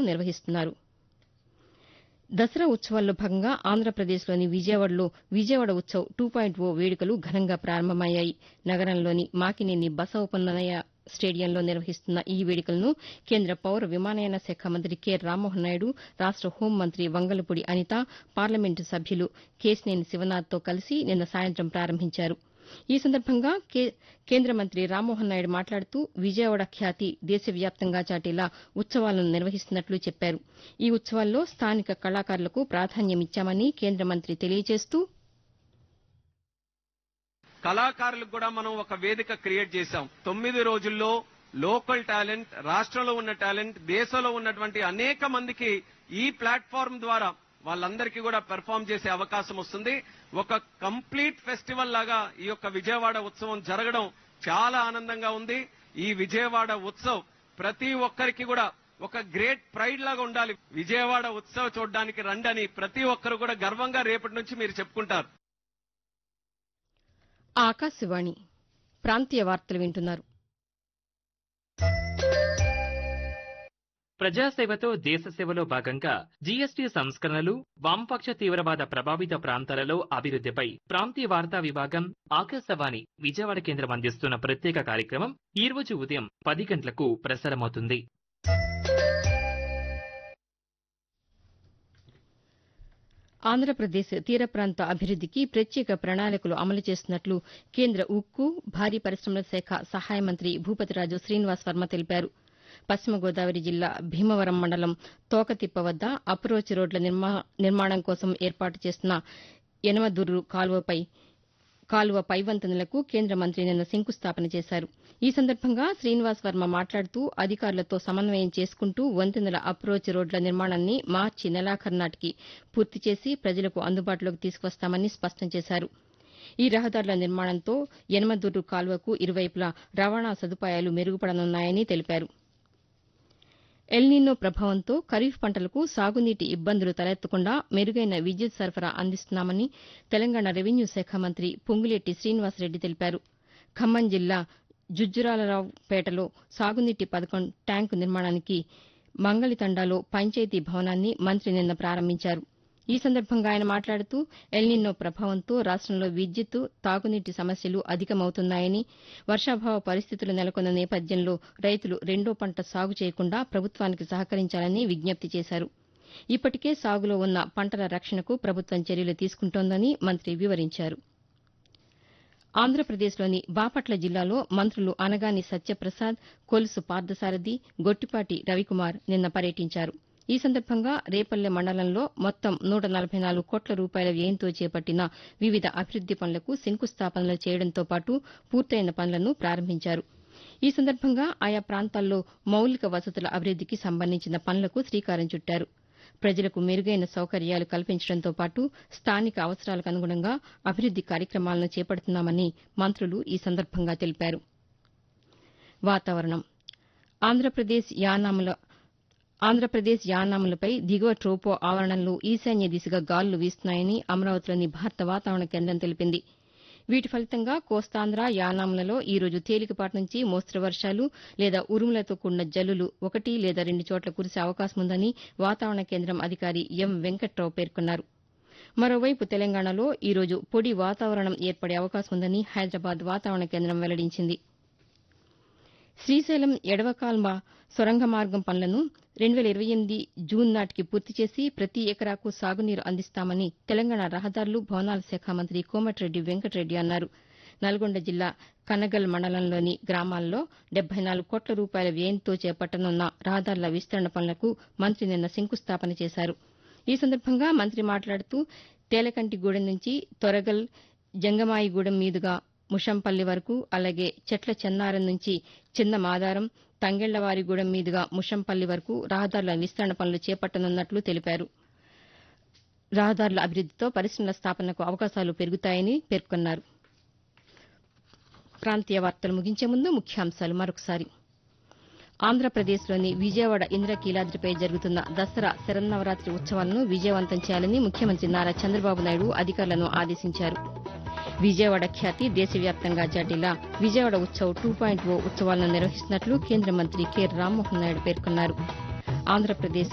నిర్వహిస్తున్నారు దసరా ఉత్సవాల్లో భాగంగా ఆంధ్రప్రదేశ్లోని విజయవాడలో Vijayawada Utsav two point O వేడుకలు ఘనంగా ప్రారంభమయ్యాయి నగరంలోని మాకినేని బసవపున్నయ్య స్టేడియంలో నిర్వహిస్తున్న ఈ వేడుకలను కేంద్ర పౌర విమానయాన శాఖ మంత్రి కె రామ్మోహన్ నాయుడు రాష్ట హోంమంత్రి వంగలపూడి అనిత పార్లమెంటు సభ్యులు కేశినేని శివనాథ్తో కలిసి నిన్న సాయంత్రం ప్రారంభించారు ఈ సందర్భంగా కేంద్ర మంత్రి రామ్మోహన్ నాయుడు మాట్లాడుతూ విజయవాడ ఖ్యాతి దేశవ్యాప్తంగా చాటేలా ఉత్సవాలను నిర్వహిస్తున్నట్లు చెప్పారు ఈ ఉత్సవాల్లో స్థానిక కళాకారులకు ప్రాధాన్యమిచ్చామని కేంద్ర మంత్రి తెలియజేస్తూ కళాకారులకు కూడా మనం ఒక వేదిక క్రియేట్ చేశాం తొమ్మిది రోజుల్లో లోకల్ టాలెంట్ రాష్ట్రంలో ఉన్న టాలెంట్ దేశంలో ఉన్నటువంటి అనేక మందికి ఈ ప్లాట్ఫామ్ ద్వారా వాళ్ళందరికీ కూడా పెర్ఫామ్ చేసే అవకాశం వస్తుంది ఒక కంప్లీట్ ఫెస్టివల్ లాగా ఈ యొక్క విజయవాడ ఉత్సవం జరగడం చాలా ఆనందంగా ఉంది ఈ విజయవాడ ఉత్సవ్ ప్రతి ఒక్కరికి కూడా ఒక గ్రేట్ ప్రైడ్ లాగా ఉండాలి విజయవాడ ఉత్సవ్ చూడడానికి రండని ప్రతి ఒక్కరు కూడా గర్వంగా రేపటి నుంచి మీరు చెప్పుకుంటారు ఆకాశవాణి ప్రాంతీయ వార్తలు వింటున్నారు ప్రజాసేవతో దేశసేవలో భాగంగా జీఎస్టీ సంస్కరణలు వామపక్ష తీవ్రవాద ప్రభావిత ప్రాంతాలలో అభివృద్ధిపై ప్రాంతీయ వార్తా విభాగం ఆకాశవాణి విజయవాడ కేంద్రం అందిస్తున్న ప్రత్యేక కార్యక్రమం ఈ రోజు ఉదయం పది గంటలకు ప్రసారమవుతుంది ఆంధ్రప్రదేశ్ తీర ప్రాంత అభివృద్దికి ప్రత్యేక ప్రణాళికలు అమలు చేస్తున్నట్లు కేంద్ర ఉక్కు భారీ పరిశ్రమల శాఖ సహాయ మంత్రి భూపతిరాజు శ్రీనివాస్ వర్మ తెలిపారు పశ్చిమ గోదావరి జిల్లా భీమవరం మండలం తోకతిప్ప వద్ద అప్రోచ్ రోడ్ల నిర్మాణం కోసం ఏర్పాటు చేస్తున్న యనమదుర్రు కాలువపై కాలువ పైవంతెనలకు కేంద్ర మంత్రి నిన్న శంకుస్థాపన చేశారు ఈ సందర్భంగా శ్రీనివాస్ వర్మ మాట్లాడుతూ అధికారులతో సమన్వయం చేసుకుంటూ వంతెనల అప్రోచ్ రోడ్ల నిర్మాణాన్ని మార్చి నెలాఖరు నాటికి పూర్తి చేసి ప్రజలకు అందుబాటులోకి తీసుకువస్తామని స్పష్టం చేశారు ఈ రహదారుల నిర్మాణంతో యనమదుర్రు కాలువకు ఇరువైపులా రవాణా సదుపాయాలు మెరుగుపడనున్నాయని తెలిపారు ఎల్నినో ప్రభావంతో ఖరీఫ్ పంటలకు సాగునీటి ఇబ్బందులు తలెత్తకుండా మెరుగైన విద్యుత్ సరఫరా అందిస్తున్నామని తెలంగాణ రెవెన్యూ శాఖ మంత్రి పొంగులేటి శ్రీనివాసరెడ్డి తెలిపారు ఖమ్మం జిల్లా జుజ్జురాలరావుపేటలో సాగునీటి పథకం ట్యాంకు నిర్మాణానికి మంగళితండాలో పంచాయతీ భవనాన్ని మంత్రి నిన్న ప్రారంభించారు ఈ సందర్భంగా ఆయన మాట్లాడుతూ ఎల్నినో ప్రభావంతో రాష్టంలో విద్యుత్ తాగునీటి సమస్యలు అధికమవుతున్నాయని వర్షాభావ పరిస్థితులు నెలకొన్న నేపథ్యంలో రైతులు రెండో పంట సాగు చేయకుండా ప్రభుత్వానికి సహకరించాలని విజ్ఞప్తి చేశారు ఇప్పటికే సాగులో ఉన్న పంటల రక్షణకు ప్రభుత్వం చర్యలు తీసుకుంటోందని మంత్రి వివరించారు ఆంధ్రప్రదేశ్లోని బాపట్ల జిల్లాలో మంత్రులు అనగాని సత్యప్రసాద్ కొలుసు పార్థసారథి గొట్టిపాటి రవికుమార్ నిన్న పర్యటించారు ఈ సందర్భంగా రేపల్లె మండలంలో మొత్తం నూట నలభై నాలుగు కోట్ల రూపాయల వ్యయంతో చేపట్టిన వివిధ అభివృద్ది పనులకు శంకుస్థాపనలు చేయడంతో పాటు పూర్తయిన పనులను ప్రారంభించారు ఈ సందర్భంగా ఆయా ప్రాంతాల్లో మౌలిక వసతుల అభివృద్దికి సంబంధించిన పనులకు శ్రీకారం చుట్టారు ప్రజలకు మెరుగైన సౌకర్యాలు కల్పించడంతో పాటు స్థానిక అవసరాలకు అనుగుణంగా అభివృద్ది కార్యక్రమాలను చేపడుతున్నామని మంత్రులు ఈ సందర్భంగా తెలిపారు వాతావరణం ఆంధ్రప్రదేశ్ యానాముల ఆంధ్రప్రదేశ్ యానాములపై దిగువ ట్రోపో ఆవరణంలో ఈశాన్య దిశగా గాలులు వీస్తున్నాయని అమరావతిలోని భారత వాతావరణ కేంద్రం తెలిపింది వీటి ఫలితంగా కోస్తాంధ్ర యానాములలో ఈ రోజు తేలికపాటి నుంచి మోస్తరు వర్షాలు లేదా ఉరుములతో కూడిన జల్లులు ఒకటి లేదా రెండు చోట్ల కురిసే అవకాశం ఉందని వాతావరణ కేంద్రం అధికారి ఎం వెంకట్రావు పేర్కొన్నారు మరోవైపు తెలంగాణలో ఈ రోజు పొడి వాతావరణం ఏర్పడే అవకాశం ఉందని హైదరాబాద్ వాతావరణ కేంద్రం వెల్లడించింది శ్రీశైలం ఎడవకాల్మ సొరంగ మార్గం పనులను రెండు వేల ఇరవై ఎనిమిది జూన్ నాటికి పూర్తి చేసి ప్రతి ఎకరాకు సాగునీరు అందిస్తామని తెలంగాణ రహదారులు భవనాల శాఖ మంత్రి కోమటిరెడ్డి వెంకటరెడ్డి అన్నారు నల్గొండ జిల్లా కనగల్ మండలంలోని గ్రామాల్లో డెబ్బై నాలుగు కోట్ల రూపాయల వ్యయంతో చేపట్టనున్న రహదారుల విస్తరణ పనులకు మంత్రి నిన్న శంకుస్థాపన చేశారు ఈ సందర్భంగా మంత్రి మాట్లాడుతూ తేలకంటిగూడెం నుంచి తొరగల్ జంగమాయిగూడెం మీదుగా ముషంపల్లి వరకు అలాగే చెట్ల చెన్నారం నుంచి చిన్న మాదారం తంగెళ్లవారిగూడెం మీదుగా ముషంపల్లి వరకు రహదారుల విస్తరణ పనులు చేపట్టనున్నట్లు తెలిపారు రహదారుల అభివృద్దితో పరిశ్రమల స్థాపనకు అవకాశాలు పెరుగుతాయని పేర్కొన్నారు ప్రాంతీయ వార్తలు ముగించే ముందు ముఖ్యాంశాలు మరొకసారి ఆంధ్రప్రదేశ్లోని విజయవాడ ఇంద్రకీలాద్రిపై జరుగుతున్న దసరా శరన్నవరాత్రి ఉత్సవాలను విజయవంతం చేయాలని ముఖ్యమంత్రి నారా చంద్రబాబు నాయుడు అధికారులను ఆదేశించారు విజయవాడ ఖ్యాతి దేశవ్యాప్తంగా చాటేలా Vijayawada Utsav two point O ఉత్సవాలను నిర్వహిస్తున్నట్లు కేంద్ర మంత్రి కె రామ్మోహన్ నాయుడు పేర్కొన్నారు ఆంధ్రప్రదేశ్